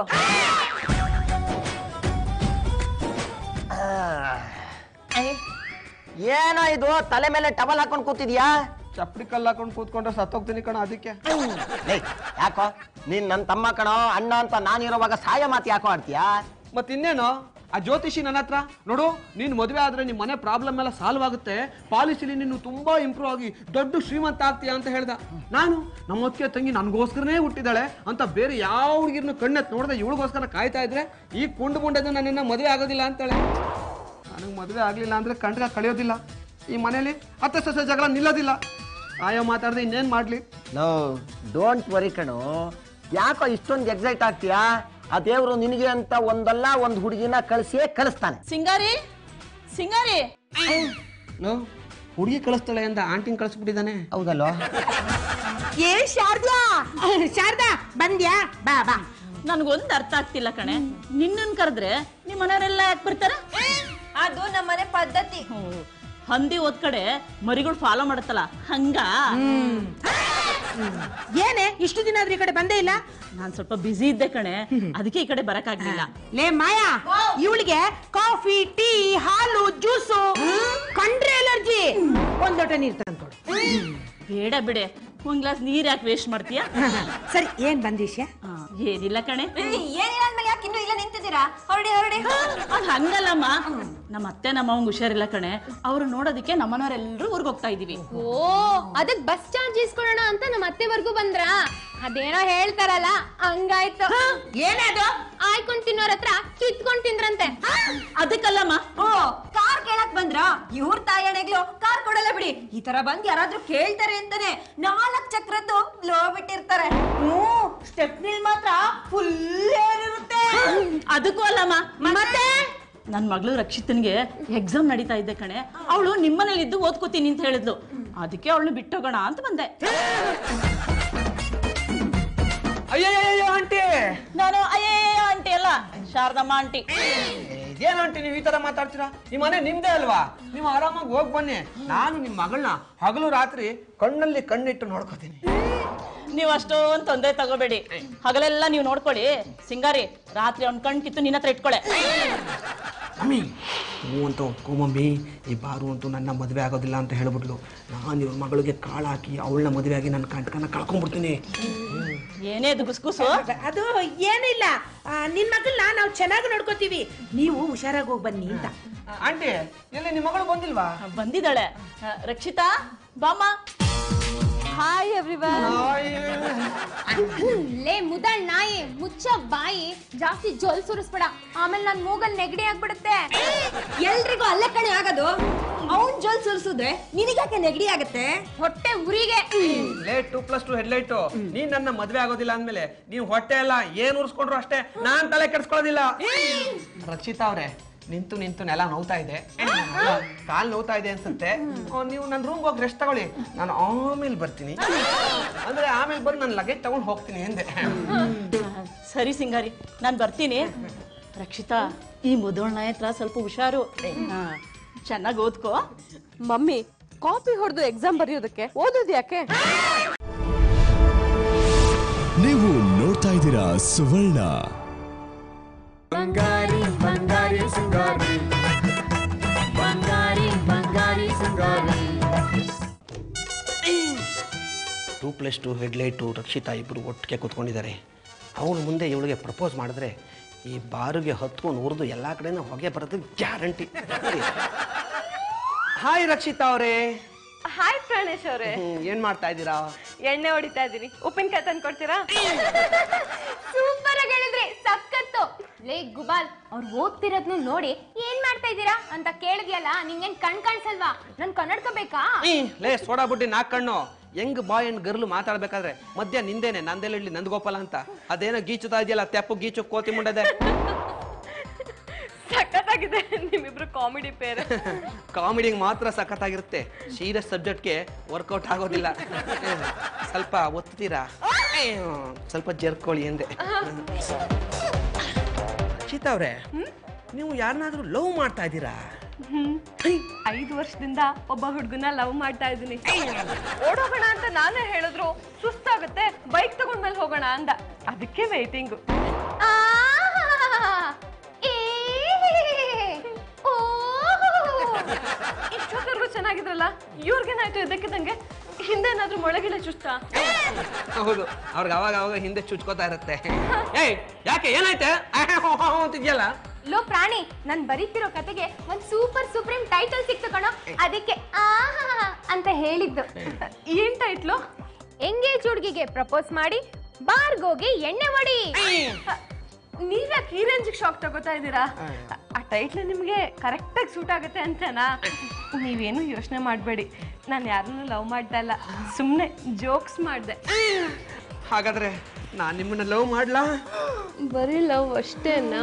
ಏನೋ ಇದು ತಲೆ ಮೇಲೆ ಟವಲ್ ಹಾಕೊಂಡು ಕೂತಿದ್ಯಾ ಚಪ್ಪಡಿ ಕಲ್ಲು ಹಾಕೊಂಡು ಕೂತ್ಕೊಂಡ್ರೆ ಸತ್ತೋಗ್ತೀನಿ ಕಣ ಅದಕ್ಕೆ ಏಯ್, ಯಾಕೋ ನೀನ್ ನನ್ನ ತಮ್ಮ ಕಣೋ ಅಣ್ಣ ಅಂತ ನಾನಿರೋವಾಗ ಸಹಾಯ ಮಾತು ಯಾಕೋ ಆಡ್ತೀಯಾ ಮತ್ ಇನ್ನೇನು ಆ ಜ್ಯೋತಿಷಿ ನನ್ನ ಹತ್ರ ನೋಡು ನೀನ್ ಮದುವೆ ಆದ್ರೆ ನಿಮ್ ಮನೆ ಪ್ರಾಬ್ಲಮ್ ಎಲ್ಲ ಸಾಲ್ವ್ ಆಗುತ್ತೆ ಪಾಲಿಸಿಲಿ ನೀನು ತುಂಬಾ ಇಂಪ್ರೂವ್ ಆಗಿ ದೊಡ್ಡ ಶ್ರೀಮಂತ ಆಗ್ತೀಯ ಅಂತ ಹೇಳ್ದ ನಾನು ನಮ್ಮ ಅತ್ತಿಗೆ ತಂಗಿ ನನ್ಗೋಸ್ಕರನೇ ಹುಟ್ಟಿದಾಳೆ ಅಂತ ಬೇರೆ ಯಾವ ಹುಡುಗಿರ್ನು ಕಣ್ಣೆತ್ ನೋಡ್ದೆ ಇವಳಿಗೋಸ್ಕರ ಕಾಯ್ತಾ ಇದ್ರೆ ಈ ಕುಂಡು ಮುಂಡದ ನನ್ನನ್ನ ಮದುವೆ ಆಗೋದಿಲ್ಲ ಅಂತಾಳೆ ನನಗೆ ಮದುವೆ ಆಗ್ಲಿಲ್ಲ ಅಂದ್ರೆ ಕಂಡ್ಗ ಕಳಿಯೋದಿಲ್ಲ ಈ ಮನೇಲಿ ಅತ್ತೆ ಸೊಸೆ ಜಗಳ ನಿಲ್ಲೋದಿಲ್ಲ ಆಯೋ ಮಾತಾಡ್ದೆ ಇನ್ನೇನ್ ಮಾಡ್ಲಿ ನೋ ಡೋಂಟ್ ವರಿ ಕಣೋ ಯಾಕೋ ಇಷ್ಟೊಂದು ಎಕ್ಸೈಟ್ ಆಗ್ತೀಯಾ ಆ ದೇವ್ರು ನಿನಗೆ ಅಂತ ಒಂದಲ್ಲ ಒಂದು ಹುಡುಗಿನ ಕಳಿಸಿಯೇ ಕಳಿಸ್ತಾನೆ ಸಿಂಗಾರಿ ಸಿಂಗಾರಿ ನೋ ಹುಡುಗಿ ಕಳಿಸ್ತಾಳೆ ಅಂತ ಆಂಟಿನ ಕಳಿಸ್ಬಿಟ್ಟಿದ್ದಾನೆ ಹೌದಲ್ವಾ ಏ ಶಾರದಾ ಶಾರದಾ ಬಂದ್ಯಾ ಬಾ ಬಾ ನನ್ಗೊಂದ್ ಅರ್ಥ ಆಗ್ತಿಲ್ಲ ಕಣೆ ನಿನ್ನನ್ ಕರೆದ್ರೆ ನಿಮ್ ಮನೆಯವರೆಲ್ಲ ಯಾಕೆ ಬರ್ತಾರ ಅದು ನಮ್ಮನೆ ಪದ್ಧತಿ ಹೋ, ಹಂದಿ ಹೋದ್ ಕಡೆ ಮರಿಗಳು ಫಾಲೋ ಮಾಡತ್ತಲ್ಲ ಹಂಗ ಏನೇ ಇಷ್ಟು ದಿನ ಆದ್ರೆ ಈ ಕಡೆ ಬಂದೇ ಇಲ್ಲ ನಾನ್ ಸ್ವಲ್ಪ ಬಿಸಿ ಇದ್ದೆ ಕಣೆ ಅದಕ್ಕೆ ಈ ಕಡೆ ಬರಕಾಗ್ಲಿಲ್ಲ ಲೇ ಮಾಯಾ ಇವಳಿಗೆ ಕಾಫಿ ಟೀ ಹಾಲು ಜ್ಯೂಸು ಕಂಡ್ರೆ ಅಲರ್ಜಿ ಒಂದ್ ಲೋಟ ನೀರ್ ತಂದ್ಕೊಡು ಬೇಡ ಬಿಡೆ ಒಂದ್ ಗ್ಲಾಸ್ ನೀರ್ ಯಾಕೆ ವೇಸ್ಟ್ ಮಾಡ್ತೀಯಾ ಸರಿ ಏನ್ ಬಂದ್ ವಿಷಯ ಆ, ಏನಿಲ್ಲ ಕಣೆ ಏನಿಲ್ಲ ಅಂದ್ಮೇಲೆ ಯಾಕೆ ಇನ್ನೂ ಇಲ್ಲ ನಿಂತಿದ್ದೀರಾ ಹೊರಡಿ ಹೊರಡಿ ಅದ್ ಹಂಗಲ್ಲಮ್ಮ ನಮ್ಮ ಅತ್ತೆ ನಮ್ಮ ಅವಂಗ್ ಹುಷಾರಿಲ್ಲ ಕಣೆ ಅವ್ರು ನೋಡೋದಕ್ಕೆ ನಮ್ಮನವರೆಲ್ಲರೂ ಊರ್ಗ್ ಹೋಗ್ತಾ ಇದೀವಿ ಓ ಅದಕ್ ಬಸ್ ಚಾರ್ಜ್ ಇಸ್ಕೊಳ್ಳೋಣ ಅಂತ ನಮ್ಮ ಅತ್ತೆವರೆಗೂ ಬಂದ್ರ ಅದೇನೋ ಹೇಳ್ತಾರಲ್ಲ ಹಂಗಾಯ್ತು ಏನದು ಆಯ್ಕೊಂಡ್ ತಿನ್ನೋರ್ ಹತ್ರ ಕಿತ್ಕೊಂಡ್ ತಿಂದ್ರಂತೆ ಅದಕ್ಕಲ್ಲಮ್ಮ ಓ ಕಾರ್ ಕೇಳಕ್ ಬಂದ್ರ ಇವ್ರ ತಾಯಣೆಗ್ಲು ಕಾರ್ ಕೊಡಲ್ಲ ಬಿಡಿ ಈ ತರ ಬಂದ್ ಯಾರಾದ್ರೂ ಕೇಳ್ತಾರೆ ಅಂತಾನೆ ನಾಲ್ಕ್ ಚಕ್ರದ್ದು ಲೋ ಬಿಟ್ಟಿರ್ತಾರೆ ಸ್ಟೆಪ್ನಿಲ್ ಮಾತ್ರ ಫುಲ್ ಏರಿರುತ್ತೆ ಅದಕ್ಕೂ ಅಲ್ಲಮ್ಮ ಮತ್ತೆ ನನ್ ಮಗಳು ರಕ್ಷಿತನ್ಗೆ ಎಕ್ಸಾಮ್ ನಡೀತಾ ಇದ್ದೆ ಕಣೆ ಅವಳು ನಿಮ್ಮನೇಲಿ ಇದ್ದು ಓದ್ಕೋತೀನಿ ಅಂತ ಹೇಳಿದ್ಲು ಅದಕ್ಕೆ ಅವಳನ್ನ ಬಿಟ್ಟೋಗೋಣ ಅಂತ ಬಂದೆ ಅಯ್ಯಯ್ಯೋ ಆಂಟಿ ನಾನು ಅಯ್ಯೇ ಆಂಟಿ ಅಲ್ಲ ಶಾರದಮ್ಮ ಆಂಟಿ ಇದೇನು ಆಂಟಿ ನೀವು ಈ ತರ ಮಾತಾಡ್ತೀರಾ ನಿಮ್ಮ ಮನೆ ನಿಮ್ದೇ ಅಲ್ವಾ ನೀವು ಆರಾಮಾಗಿ ಹೋಗ್ ಬನ್ನಿ ನಾನು ನಿಮ್ಮ ಮಗಳನ್ನ ಹಗಲು ರಾತ್ರಿ ಕಣ್ಣಲ್ಲಿ ಕಣ್ಣಿಟ್ಟು ನೋಡ್ಕೋತೀನಿ ನೀವು ಅಷ್ಟೊಂದು ತೊಂದರೆ ತಗೋಬೇಡಿ ಹಗಲೆಲ್ಲ ನೀವು ನೋಡ್ಕೊಳ್ಳಿ ಸಿಂಗಾರಿ ರಾತ್ರಿ ಅವ್ನ್ ಕಣ್ ಕಿತ್ತು ನಿನ್ನ ಹತ್ರ ಇಟ್ಕೊಳೆ ಮಮ್ಮಿ ಹ್ಞೂ ಅಂತ ಒಪ್ಕೊ ಮಮ್ಮಿ ಈ ಬಾರು ಅಂತೂ ನನ್ನ ಮದುವೆ ಆಗೋದಿಲ್ಲ ಅಂತ ಹೇಳ್ಬಿಟ್ಲು ನಾನು ಇವ್ರ ಮಗಳಿಗೆ ಕಾಳು ಹಾಕಿ ಅವಳನ್ನ ಮದುವೆ ಆಗಿ ನನ್ನ ಕಂಟಕನ ಕಳ್ಕೊಂಡ್ಬಿಡ್ತೀನಿ ಏನೇ ಇದು ಗುಸ್ಗುಸು ಅದು ಏನಿಲ್ಲ ಆ, ನಿನ್ ಮಗಳನ್ನ ನಾವು ಚೆನ್ನಾಗಿ ನೋಡ್ಕೋತೀವಿ ನೀವು ಹುಷಾರಾಗಿ ಹೋಗಿ ಬನ್ನಿ ಅಂತ ಆಂಟಿ ಎಲ್ಲಿ ನಿಮ್ಮ ಮಗಳು ಬಂದಿಲ್ವಾ ಬಂದಿದ್ದಾಳೆ ಆ, ರಕ್ಷಿತಾ ಬಾಮ್ಮ ಹಾಯ್ ಎವ್ರಿವನ್ ಲೇ ಮುದಳ್ ನಾಯಿ ಮುಚ್ಚ ಬಾಯಿ ಜಾಸ್ತಿ ಜೊಲ್ ಸುರಿಸ್ಬೇಡ ಆಮೇಲೆ ನನ್ ಮೂಗಲ್ ನೆಗಡಿ ಆಗ್ಬಿಡುತ್ತೆ ಎಲ್ರಿಗೂ ಅಲ್ಲೇ ಕಣೆ ಆಗೋದು ಅವ್ನ್ ಜೋಲ್ ಸುರ್ಸಿದ್ರೆ ನಿನಗ್ಯಾಕೆ ನೆಗಡಿ ಆಗತ್ತೆ ಹೊಟ್ಟೆ ಉರಿಗೆ late two plus two headlight ನೀನ್ ನನ್ನ ಮದ್ವೆ ಆಗೋದಿಲ್ಲ ಅಂದ್ಮೇಲೆ ನೀವು ಹೊಟ್ಟೆ ಎಲ್ಲ ಏನ್ ಉರ್ಸ್ಕೊಂಡ್ರು ಅಷ್ಟೇ ನಾನ್ ತಲೆ ಕೆಡ್ಸ್ಕೊಳ್ಳೋದಿಲ್ಲ ರಕ್ಷಿತಾ ಅವ್ರೆ ನಿಂತು ನಿಂತು ನೆಲ ನೋವ್ತಾ ಇದೆ ಕಾಲ್ ನೋವ್ತಾ ಇದೆ ಅನ್ಸುತ್ತೆ ಆ, ನೀವು ನನ್ನ ರೂಮ್ ಹೋಗಿ ರೆಸ್ಟ್ ತಗೊಳ್ಳಿ ನಾನು ಆಮೇಲೆ ಬರ್ತೀನಿ ಅಂದ್ರೆ ಆಮೇಲೆ ಬಂದು ನನ್ನ ಲಗೇಜ್ ತಗೊಂಡು ಹೋಗ್ತೀನಿ ಎಂದೆ ಸರಿ ಸಿಂಗಾರಿ ನಾನು ಬರ್ತೀನಿ ರಕ್ಷಿತಾ ಈ ಮುದೋಳ್ನ ಹತ್ರ ಸ್ವಲ್ಪ ಹುಷಾರು ಚೆನ್ನಾಗಿ ಓದ್ಕೋ ಮಮ್ಮಿ ಕಾಪಿ ಹೊಡೆದು ಎಕ್ಸಾಮ್ ಬರೆಯೋದಕ್ಕೆ ಓದೋದು ಯಾಕೆ ನೀವು ನೋಡ್ತಾ ಇದ್ದೀರಾ ಸುವರ್ಣ ಬಂಗಾರಿ ಬಂಗಾರಿ ಸಿಂಗಾರಿ ಬಂಗಾರಿ ಬಂಗಾರಿ ಸಿಂಗಾರಿ two plus two headlight Rakshita ಇಬ್ಬರು ಒಟ್ಟಿಗೆ ಕೂತ್ಕೊಂಡಿದ್ದಾರೆ ಅವನು ಮುಂದೆ ಇವಳಿಗೆ ಪ್ರಪೋಸ್ ಮಾಡಿದ್ರೆ ಈ ಬಾರಿಗೆ ಹತ್ಕೊಂಡು ಉರಿದು ಎಲ್ಲ ಕಡೆನೂ ಹೊಗೆ ಬರೋದು ಗ್ಯಾರಂಟಿ ಹಾಯ್ ರಕ್ಷಿತಾ ಅವರೇ ಹಾಯ್ ಪ್ರಾಣೇಶ್ ಅವ್ರೆ ಏನ್ ಮಾಡ್ತಾ ಇದ್ದೀರಾ ಎಣ್ಣೆ ಹೊಡಿತಾ ಇದೀನಿ ಉಪ್ಪಿನಕಾಯಿ ತಂದು ಕೊಡ್ತೀರಾ ಸೂಪರ್ ಆಗಿ ಹೇಳಿದ್ರಿ ಸಖತ್ತು ಲೇ ಗುಬಾಲ್ ಅವ್ರು ಓದ್ತಿರೋದ್ನು ನೋಡಿ ಏನ್ ಮಾಡ್ತಾ ಇದ್ದೀರಾ ಅಂತ ಕೇಳಿದ್ಯಲ್ಲ ನಿಂಗೇನ್ ಕಣ್ ಕಾಣಿಸಲ್ವಾ ನನ್ ಕನ್ನಡಕ ಬೇಕಾ ಈ, ಲೇ ಸೋಡಾ ಬುಡ್ಡಿ ನಾಲ್ಕು ಕಣ್ಣು ಹೆಂಗ್ ಬಾಯ್ ಅಂಡ್ ಗರ್ಲು ಮಾತಾಡ್ಬೇಕಾದ್ರೆ ಮಧ್ಯ ನಿಂದೇನೆ ನಂದೆಲ್ಲ ಇಡ್ಲಿ ನಂದಗೋಪಾಲ ಅಂತ ಅದೇನೋ ಗೀಚುತ್ತಾ ಇದೆಯಲ್ಲ ತೆಪ್ಪು ಗೀಚು ಕೋತಿ ಮುಂಡದೆ ಸಖತ್ತಾಗಿದೆ ನಿಮ್ಮಿಬ್ರು ಕಾಮಿಡಿ ಪೇರ್ ಕಾಮಿಡಿಗೆ ಮಾತ್ರ ಸಖತ್ತಾಗಿರುತ್ತೆ ಸೀರಿಯಸ್ ಸಬ್ಜೆಕ್ಟ್ಗೆ ವರ್ಕೌಟ್ ಆಗೋದಿಲ್ಲ ಸ್ವಲ್ಪ ಒತ್ತೀರಾ ಸ್ವಲ್ಪ ಜರ್ಕೊಳ್ಳಿ ಎಂದೆ ಚೀತಾ ಅವ್ರೆ ನೀವು ಯಾರನ್ನಾದ್ರೂ ಲವ್ ಮಾಡ್ತಾ ಇದ್ದೀರಾ ಐದು ವರ್ಷದಿಂದ ಒಬ್ಬ ಹುಡುಗನ ಲವ್ ಮಾಡ್ತಾ ಇದ್ದೀನಿ ಓಡೋಗೋಣ ಅಂತ ನಾನೇ ಹೇಳಿದ್ರು ಸುಸ್ತಾಗುತ್ತೆ ಬೈಕ್ ತಗೊಂಡ್ಮೇಲೆ ಹೋಗೋಣ ಅಂದ ಅದಕ್ಕೆ ವೈಟಿಂಗು ಆಹಾಹಾಹಾ. ಏ ಓ ಇಷ್ಟೊತ್ತವರೆಗೂ ಚೆನ್ನಾಗಿದ್ರಲ್ಲ ಇವ್ರಿಗೇನಾಯ್ತು ಇದಕ್ಕಿದಂಗೆ ಹಿಂದೆ ಏನಾದ್ರೂ ಮೊಳಗಿಲೆ ಚುಸ್ತಾ ಹೌದು ಅವ್ರಿಗೆ ಅವಾಗ ಅವಾಗ ಹಿಂದೆ ಚುಚ್ಕೋತಾ ಇರುತ್ತೆ ಏಯ್ ಯಾಕೆ ಏನಾಯ್ತೆ ಅಂತಿದ್ಯಲ್ಲ ಲೋ ಪ್ರಾಣಿ ನಾನ್ ಬರೀತಿರೋ ಕತೆಗೆ ಒಂದ್ ಸೂಪರ್ ಸುಪ್ರೀಂ ಟೈಟಲ್ ಸಿಕ್ತು ಕಣೋ ಅದಕ್ಕೆ ಆಹಾ ಅಂತ ಹೇಳಿದ್ದು ಏನ್ ಟೈಟ್ಲು ಎಂಗೇಜ್ ಹುಡುಗಿಗೆ ಪ್ರಪೋಸ್ ಮಾಡಿ ಬಾರ್ಗೋಗಿ ಎಣ್ಣೆ ಹೊಡಿ ನೀವ್ಯಾಕೆ ಈ ರೇಂಜಿಗೆ ಶಾಕ್ ತಗೋತಾ ಇದ್ದೀರಾ ಆ ಟೈಟ್ಲ್ ನಿಮಗೆ ಕರೆಕ್ಟಾಗಿ ಸೂಟ್ ಆಗುತ್ತೆ ಅಂತನಾ ನೀವೇನು ಯೋಚನೆ ಮಾಡಬೇಡಿ ನಾನು ಯಾರನ್ನೂ ಲವ್ ಮಾಡ್ತಾ ಇಲ್ಲ ಸುಮ್ಮನೆ ಜೋಕ್ಸ್ ಮಾಡಿದೆ ಹಾಗಾದ್ರೆ ನಾನು ನಿಮ್ಮನ್ನ ಲವ್ ಮಾಡ್ಲಾ ಬರೀ ಲವ್ ಅಷ್ಟೇನಾ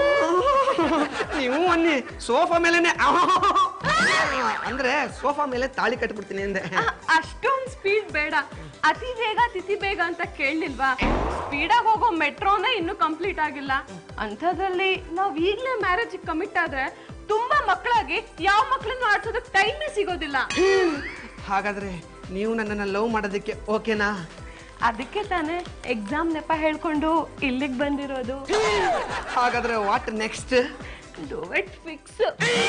ನೀವು ಅನ್ನಿ ಸೋಫಾ ಮೇಲೆನೆ ಅಂದ್ರೆ ಸೋಫಾ ಮೇಲೆ ತಾಳಿ ಕಟ್ಬಿಡ್ತೀನಿ ಅಂದೆ ಅಷ್ಟೊಂದು ಸ್ಪೀಡ್ ಬೇಡ ಅತಿ ಬೇಗ ತಿಥಿ ಬೇಗ ಅಂತ ಕೇಳಲಿಲ್ವಾ ಸ್ಪೀಡಾಗಿ ಹೋಗೋ ಮೆಟ್ರೋನೇ ಇನ್ನೂ ಕಂಪ್ಲೀಟ್ ಆಗಿಲ್ಲ ಅಂಥದ್ರಲ್ಲಿ ನಾವು ಈಗಲೇ ಮ್ಯಾರೇಜಿಗೆ ಕಮಿಟ್ ಆದ್ರೆ ತುಂಬಾ ಮಕ್ಕಳಾಗಿ ಯಾವ ಮಕ್ಕಳನ್ನು ಆಡ್ಸೋದಕ್ಕೆ ಟೈಮೇ ಸಿಗೋದಿಲ್ಲ ಹಾಗಾದ್ರೆ ನೀವು ನನ್ನನ್ನ ಲವ್ ಮಾಡೋದಕ್ಕೆ ಓಕೆನಾ ಅದಕ್ಕೆ ತಾನೇ ಎಕ್ಸಾಮ್ ನೆಪ ಹೇಳ್ಕೊಂಡು ಇಲ್ಲಿಗೆ ಬಂದಿರೋದು ಹಾಗಾದ್ರೆ what next duet fix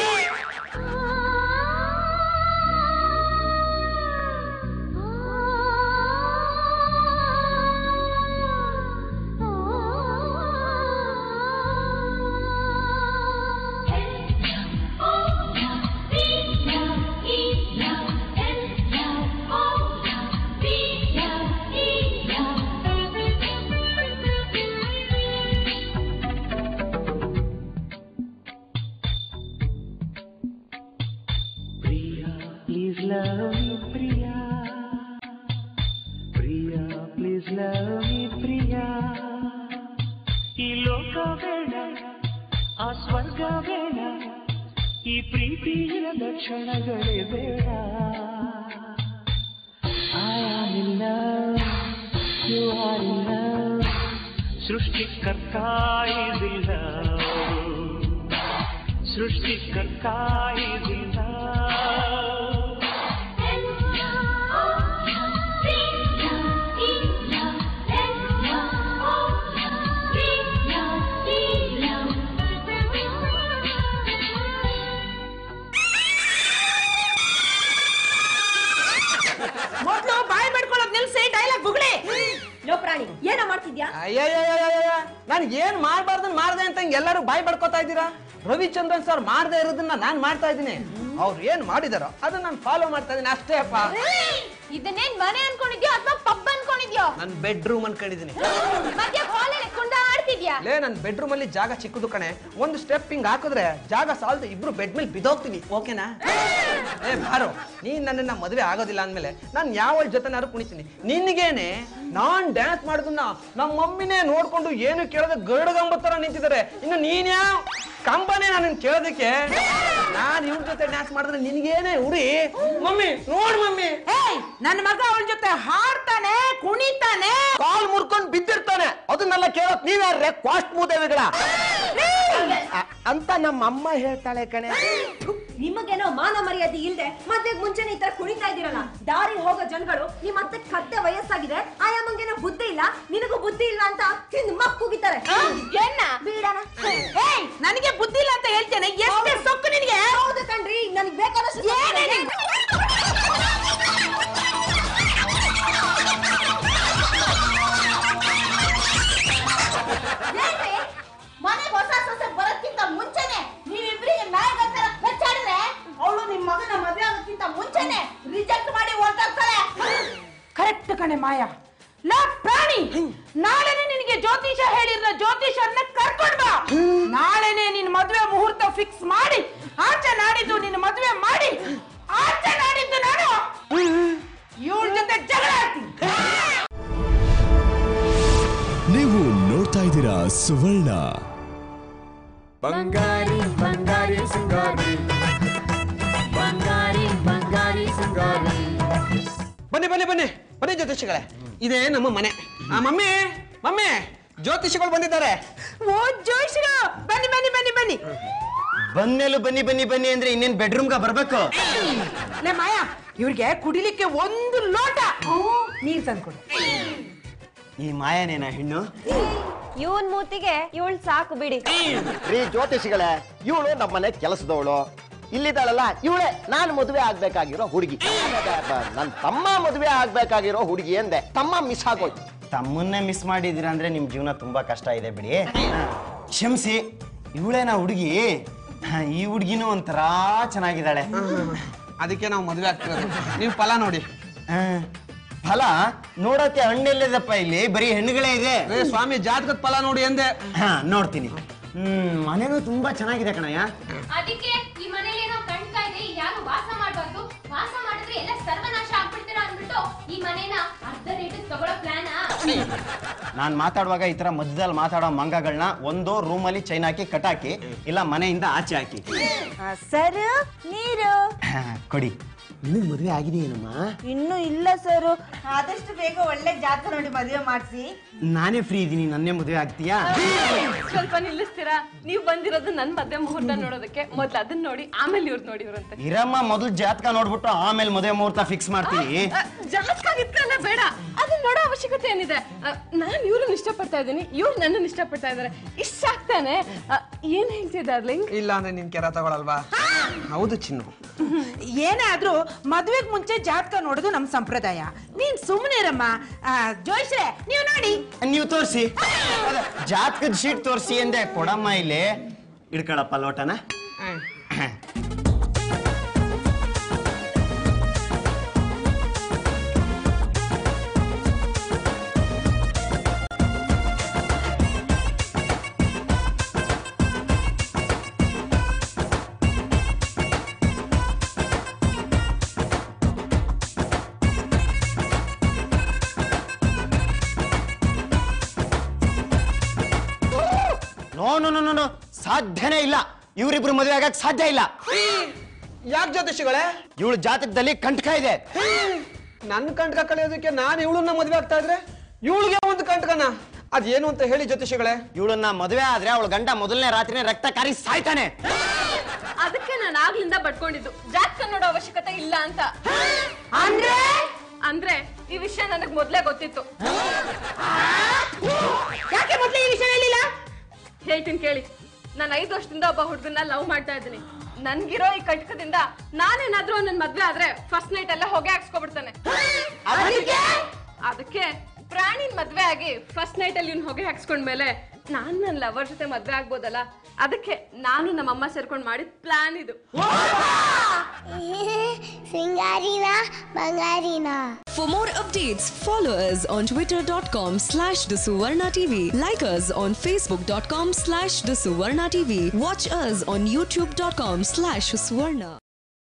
Please love me, Priya. Priya, please love me, Priya. ಈ ಲೋಕ ಬೇಡ ಆ ಸ್ವರ್ಗ ಬೇಡ ಈ ಪ್ರೀತಿ ಇರದ ಕ್ಷಣಗಳೇ ಬೇಡ I am in love, you are in love. ಸೃಷ್ಟಿಕರ್ತ is in love. ಸೃಷ್ಟಿಕರ್ತ is in love. ಮೊದ್ಲು ಬಾಯಿ ಮಾಡ್ಕೊಳ್ಳೋದ್ ನಿಲ್ಸಿ ಡೈಲಾಗ್ ಬುಗ್ಳಿ ಲೋ ಪ್ರಾಣಿ ಏನೋ ಮಾಡ್ತಿದ್ಯಾ ಅಯ್ಯಯ್ಯಯ್ಯಯ್ಯ ನಾನು ಏನ್ ಮಾಡ್ಬಾರ್ದನ್ ಮಾಡ್ದೆ ಅಂತ ಹಿಂಗ್ ಎಲ್ಲರೂ ಬಾಯ್ ಬಡ್ಕೋತಾ ಇದ್ದೀರಾ ರವಿಚಂದ್ರನ್ ಸರ್ ಮಾಡದೇ ಇರೋದನ್ನ ನಾನ್ ಮಾಡ್ತಾ ಇದ್ದೀನಿ ಅವ್ರು ಏನ್ ಮಾಡಿದಾರೋ ಅದನ್ನ ನಾನು ಫಾಲೋ ಮಾಡ್ತಾ ಇದ್ದೀನಿ ಅಷ್ಟೇ ಅಪ್ಪ ಇದನ್ನೇನ್ ಮನೆ ಅನ್ಕೊಂಡಿದ್ಯೋ ಅಥವಾ ಪಬ್ ಅನ್ಕೊಂಡಿದ್ಯೋ ನನ್ನ ಬೆಡ್ರೂಮ್ ಅನ್ಕೊಂಡಿದ್ದೀನಿ ಮಧ್ಯ ಹಾಲಲ್ಲಿ ಕುಂಡ ಆಡ್ತಿದ್ಯಾ ಲೇ ನನ್ನ ಬೆಡ್ರೂಮ್ ಅಲ್ಲಿ ಜಾಗ ಚಿಕ್ಕದು ಕಣೆ ಒಂದು ಸ್ಟೆಪ್ ಹಿಂಗ್ ಹಾಕಿದ್ರೆ ಜಾಗ ಸಾಲದು ಇಬ್ರು ಬೆಡ್ ಮೇಲೆ ಬಿದ್ದೋಗ್ತೀವಿ ಓಕೆನಾ ಏ ಬಾರೋ ನೀನ್ ನನ್ನನ್ನ ಮದುವೆ ಆಗೋದಿಲ್ಲ ಅಂದ್ಮೇಲೆ ನಾನು ಯಾವ ಜೊತೆನಾರು ಕುಣಿತೀನಿ ನಿನ್ಗೇನೆ ನಾನ್ ಡ್ಯಾನ್ಸ್ ಮಾಡೋದನ್ನ ನಮ್ಮ ಮಮ್ಮಿನೇ ನೋಡ್ಕೊಂಡು ಏನು ಕೇಳದೆ ಗರುಡಗಂಬ ತರ ನಿಂತಿದ್ದಾರೆ ಇನ್ನು ನೀನ್ ಯಾವ ಕಂಬನೇ ನಾನು ಕೇಳೋದಕ್ಕೆ ನಾನ್ ಇವ್ರ ಜೊತೆ ಡ್ಯಾನ್ಸ್ ಮಾಡಿದ್ರೆ ನಿನ್ಗೇನೆ ಉಡಿ ಮಮ್ಮಿ ನೋಡ್ ಮಮ್ಮಿ ಏಯ್ ನನ್ನ ಮಗ ಅವಳ ಜೊತೆ ಹಾಡ್ತಾನೆ ಕುಣಿತಾನೆ ಕಾಲ್ ಮುರ್ಕೊಂಡ್ ಬಿದ್ದಿರ್ತಾನೆ ಅದನ್ನೆಲ್ಲ ಕೇಳೋಕ್ ನೀವ್ಯಾರ್ರೆ ಕ್ವಾಸ್ಟ್ ಮೂದೇವಿಗಳ ಅ- ಅಂತ ನಮ್ಮ ಅಮ್ಮ ಹೇಳ್ತಾಳೆ ಕಣೆ ನಿಮಗೇನೋ ಮಾನ ಮರ್ಯಾದೆ ಇಲ್ದೆ ಮದ್ವೆಗ್ ಮುಂಚೆನೆ ಈ ತರ ಕುಣಿತಾ ಇದೀರಲ್ಲ ದಾರಿ ಹೋಗೋ ಜನಗಳು ನಿಮ್ ಮತ್ತೆ ಕತ್ತೆ ವಯಸ್ಸಾಗಿದೆ ಆಯಾಮಂಗೇನೋ ಬುದ್ಧಿ ಇಲ್ಲ ನಿನಗೂ ಬುದ್ಧಿ ಇಲ್ಲ ಅಂತ ತಿಂದು ಮಕ್ ಕೂಗಿತಾರೆ ಏನ್ನ ಬೀಡಣ ಏಯ್ ನನಗೆ ಬುದ್ಧಿ ಇಲ್ಲ ಅಂತ ಹೇಳ್ತೇನೆ ಎಷ್ಟೇ ಸೊಕ್ಕು ನಿನಗೆ ಹೌದು ಕಣ್ರಿ ನನಗೆ ಬೇಕಾದಷ್ಟು ಏನೇ ಏನೇ ನೀನು? ಏನ್ರಿ ಮನೆಗೆ ಹೊಸ ಸೊಸೆ ಬರೋದ್ಕಿಂತ ಮುಂಚೆನೆ ನೀವಿಬ್ರಿಗೆ ನಾಯಿಗಳ ಕಚ್ಚಾಡಿದ್ರೆ ಅವಳು ನಿಮ್ ಮಗನ ಮದುವೆ ಆಗೋದ್ಕಿಂತ ಮುಂಚೆನೆ ರಿಜೆಕ್ಟ್ ಮಾಡಿ ಹೊರಟಾಗ್ತಾಳೆ ಕರೆಕ್ಟ್ ಕಣೆ ಮಾಯಾ ಲಾ ಪ್ರಾಣಿ ನಾಳೆನೆ ನಿನಗೆ ಜ್ಯೋತಿಷ ಹೇಳಿರೋ ಜ್ಯೋತಿಷರ್ನ ಕರ್ಕೊಂಡ್ ಬಾ ನಾಳೆನೆ ನಿನ್ ಮದ್ವೆ ಮುಹೂರ್ತ ಫಿಕ್ಸ್ ಮಾಡಿ ಆಚೆ ನಾಡಿದ್ದು ನಿನ್ನ ಮದ್ವೆ ಮಾಡಿ ಆಚೆ ನಾಡಿದ್ದು ನಾನು ಇವಳ ಜೊತೆ ಜಗಳ ಆಡ್ತೀನಿ ನೀವು ನೋಡ್ತಾ ಇದ್ದೀರಾ ಸುವರ್ಣ ಬಂಗಾರಿ ಬಂಗಾರಿ ಸಿಂಗಾರಿ ಬಂಗಾರಿ ಬಂಗಾರಿ ಸಿಂಗಾರಿ ಬನ್ನಿ ಬನ್ನಿ ಬನ್ನಿ ಬನ್ನಿ ಜ್ಯೋತಿಷಿಗಳೇ ಇದೇ ನಮ್ಮ ಮನೆ ಆ ಮಮ್ಮಿ ಮಮ್ಮಿ ಜ್ಯೋತಿಷಿಗಳು ಬಂದಿದ್ದಾರೆ ಓ ಜೋಯಿಸ್ರ ಬನ್ನಿ ಬನ್ನಿ ಬನ್ನಿ ಬನ್ನಿ ಬಂದ್ಮೇಲೂ ಬನ್ನಿ ಬನ್ನಿ ಬನ್ನಿ ಅಂದ್ರೆ ಇನ್ನೇನ್ ಬೆಡ್ರೂಮ್ಗೆ ಬರ್ಬೇಕು ಲೇ ಮಾಯಾ ಇವ್ರಿಗೆ ಕುಡಿಲಿಕ್ಕೆ ಒಂದು ಲೋಟ ನೀರ್ ತಂದ್ಕೊಡು ಈ ಮಾಯನೇನ ಹೆಣ್ಣು ಇವನ್ ಮೂತಿಗೆ ಇವಳು ಸಾಕು ಬಿಡಿ ರೀ ಜ್ಯೋತಿಷಿಗಳೇ ಇವಳು ನಮ್ಮನೆ ಕೆಲಸದವಳು ಇಲ್ಲಿದ್ದಾಳಲ್ಲ ಇವಳೆ ನಾನು ಮದುವೆ ಆಗ್ಬೇಕಾಗಿರೋ ಹುಡುಗಿ ನನ್ನ ತಮ್ಮ ಮದುವೆ ಆಗ್ಬೇಕಾಗಿರೋ ಹುಡುಗಿ ಅಂದೆ ತಮ್ಮ ಮಿಸ್ ಆಗೋಯ್ತು ತಮ್ಮನ್ನೇ ಮಿಸ್ ಮಾಡಿದ್ದೀರಾ ಅಂದ್ರೆ ನಿಮ್ ಜೀವನ ತುಂಬಾ ಕಷ್ಟ ಇದೆ ಬಿಡಿ ಕ್ಷಮಿಸಿ ಇವಳೇನಾ ಹುಡುಗಿ ಈ ಹುಡುಗಿನೂ ಒಂಥರ ಚೆನ್ನಾಗಿದ್ದಾಳೆ ಅದಕ್ಕೆ ನಾವು ಮದುವೆ ಆಗ್ತಿರೋದು ನೀವು ಫಲ ನೋಡಿ ಆ, ಫಲ ನೋಡಕ್ಕೆ ಹಣ್ಣೆಲ್ಲದಪ್ಪ ಇಲ್ಲಿ ಬರೀ ಹೆಣ್ಣುಗಳೇ ಇದೆ ಏ ಸ್ವಾಮಿ ಜಾತಕದ ಫಲ ನೋಡಿ ಎಂದೆ ಹಾ ನೋಡ್ತೀನಿ ಹ್ಮ್ ಮನೆನೂ ತುಂಬಾ ಚೆನ್ನಾಗಿದೆ ಕಣಯ್ಯ ಅದಕ್ಕೆ ಈ ಮನೇಲಿ ಏನೋ ಕಾಣ್ತಾ ಇದೆ ಯಾರು ವಾಸ ಮಾಡಬಾರ್ದು ವಾಸ ಮಾಡಿದ್ರೆ ಎಲ್ಲ ಸರ್ವನಾಶ ಆಗ್ಬಿಡ್ತೀರಾ ಅಂದ್ಬಿಟ್ಟು ಈ ಮನೇನ ಅರ್ಧ ರೇಟಿಗೆ ತಗೊಳ್ಳೋ ಪ್ಲಾನ್ ನಾನ್ ಮಾತಾಡುವಾಗ ಈ ತರ ಮಧ್ಯದಲ್ಲಿ ಮಾತಾಡೋ ಮಂಗಗಳನ್ನ ಒಂದು ರೂಮಲ್ಲಿ ಚೈನ್ ಹಾಕಿ ಕಟಾಕಿ ಇಲ್ಲ ಮನೆಯಿಂದ ಆಚೆ ಹಾಕಿ ಸರ್ ನೀರು ಹಾ, ಕೊಡಿ ನಿನಗ್ ಮದುವೆ ಆಗಿದೆಯೇನಮ್ಮ ಇನ್ನು ಇಲ್ಲ ಸರ್ ಆದಷ್ಟು ಬೇಗ ಒಳ್ಳೆ ಜಾತಕ ನೋಡಿ ಮದುವೆ ಮಾಡಿಸಿ ನಾನೇ ಫ್ರೀ ಇದ್ದೀನಿ ನನ್ನೇ ಮದುವೆ ಆಗ್ತೀಯಾ ಸ್ವಲ್ಪ ನಿಲ್ಲಿಸ್ತೀರಾ ನೀವು ಬಂದಿರೋದು ನನ್ ಮದ್ವೆ ಮುಹೂರ್ತ ನೋಡೋದಕ್ಕೆ ಮೊದ್ಲು ಅದನ್ನ ನೋಡಿ ಆಮೇಲೆ ಇವ್ರು ನೋಡಿ ಇವ್ರಂತೆ ಇರಮ್ಮ ಮೊದಲು ಜಾತಕ ನೋಡ್ಬಿಟ್ಟು ಆಮೇಲೆ ಮದುವೆ ಮುಹೂರ್ತ ಫಿಕ್ಸ್ ಮಾಡ್ತೀನಿ ಜಾತಕ ಗಿತ್ಕಲ್ಲ ಬೇಡ ಅದನ್ನ ನೋಡೋ ಅವಶ್ಯಕತೆ ಏನಿದೆ ಅ, ನಾನ್ ಇವ್ರನ್ನ ಇಷ್ಟಪಡ್ತಾ ಇದ್ದೀನಿ ಇವ್ರು ನನ್ನನ್ನು ಇಷ್ಟಪಡ್ತಾ ಇದಾರೆ ಇಷ್ಟ ಆಗ್ತಾನೆ ಅ, ಏನ್ ಹೇಳ್ತಿದ್ದ ಡಾರ್ಲಿಂಗ್ ಇಲ್ಲ ಅಂದ್ರೆ ನಿನ್ ಕೆರ ತಗೊಳಲ್ವಾ ಹೌದು ಚಿನ್ನು ಏನೇ ಆದ್ರೂ ಮದ್ವೆಗ್ ಮುಂಚೆ ಜಾತಕ ನೋಡೋದು ನಮ್ ಸಂಪ್ರದಾಯ ನೀನ್ ಸುಮ್ಮನೆ ಇರಮ್ಮ ಆ, ಜೋಯ್ಸ್ರೆ ನೀವು ನೋಡಿ ನೀವು ತೋರಿಸಿ ಜಾತಕದ ಶೀಟ್ ತೋರಿಸಿ ಎಂದೆ ಕೊಡಮ್ಮ ಇಲ್ಲಿ ಇಡ್ಕೊಳಪ್ಪ ಲೋಟನ no no no no no ಸಾಧ್ಯನೇ ಇಲ್ಲ ಇವರಿಬ್ರು ಮದುವೆ ಆಗಕ್ ಸಾಧ್ಯ ಇಲ್ಲ ಯಾಕೆ ಜ್ಯೋತಿಷಿಗಳೇ ಇವಳು ಜಾತಕದಲ್ಲಿ ಕಂಟಕ ಇದೆ ನನ್ನ ಕಂಟಕ ಕಳೆಯೋದಕ್ಕೆ ನಾನು ಇವಳನ್ನ ಮದ್ವೆ ಆಗ್ತಾ ಇದ್ರೆ ಇವಳಿಗೆ ಒಂದು ಕಂಟಕನ ಅದೇನು ಅಂತ ಹೇಳಿ ಜ್ಯೋತಿಷಿಗಳೇ ಇವಳನ್ನ ಮದುವೆ ಆದ್ರೆ ಅವಳ ಗಂಡ ಮೊದಲನೇ ರಾತ್ರಿನೇ ರಕ್ತ ಕಾರಿ ಸಾಯ್ತಾನೆ ಅದಕ್ಕೆ ನಾನು ಆಗ್ಲಿಂದ ಬಡ್ಕೊಂಡಿದ್ದು ಜಾತಕ ನೋಡೋ ಅವಶ್ಯಕತೆ ಇಲ್ಲ ಅಂತ ಅಂದ್ರೆ ಅಂದ್ರೆ ಈ ವಿಷಯ ನನಗ್ ಮೊದ್ಲೇ ಗೊತ್ತಿತ್ತು ಯಾಕೆ ಮೊದ್ಲು ಈ ವಿಷಯ ಹೇಳಿಲ್ಲ ಹೇಳ್ತೀನಿ ಕೇಳಿ ನಾನು ಐದು ವರ್ಷದಿಂದ ಒಬ್ಬ ಹುಡುಗನ್ನ ಲವ್ ಮಾಡ್ತಾ ಇದ್ದೀನಿ ನನ್ಗಿರೋ ಈ ಕಟಕದಿಂದ ನಾನೇನಾದ್ರೂ ನನ್ನ ಮದ್ವೆ ಆದ್ರೆ ಫಸ್ಟ್ ನೈಟ್ ಎಲ್ಲ ಹೊಗೆ ಹಾಕ್ಸ್ಕೊಬಿಡ್ತಾನೆ ಅದಕ್ಕೆ ಪ್ರಾಣಿನ್ ಮದ್ವೆ ಆಗಿ ಫಸ್ಟ್ ನೈಟ್ ಅಲ್ಲಿ ಇವ್ನು ಹೊಗೆ ಹಾಕ್ಸ್ಕೊಂಡ್ಮೇಲೆ ನಾನ್ ನನ್ನ ಲವರ್ ಜೊತೆ ಮದ್ವೆ ಆಗ್ಬೋದಲ್ಲ ಅದಕ್ಕೆ ನಾನು ನಮ್ಮಮ್ಮ ಸೇರ್ಕೊಂಡು ಮಾಡಿದ ಪ್ಲಾನ್ ಇದು ಸಿಂಗಾರಿನ ಬಂಗಾರಿನ For more updates, follow us on twitter.com slash the Suvarna TV. Like us on facebook.com slash the Suvarna TV. Watch us on youtube.com slash Suvarna.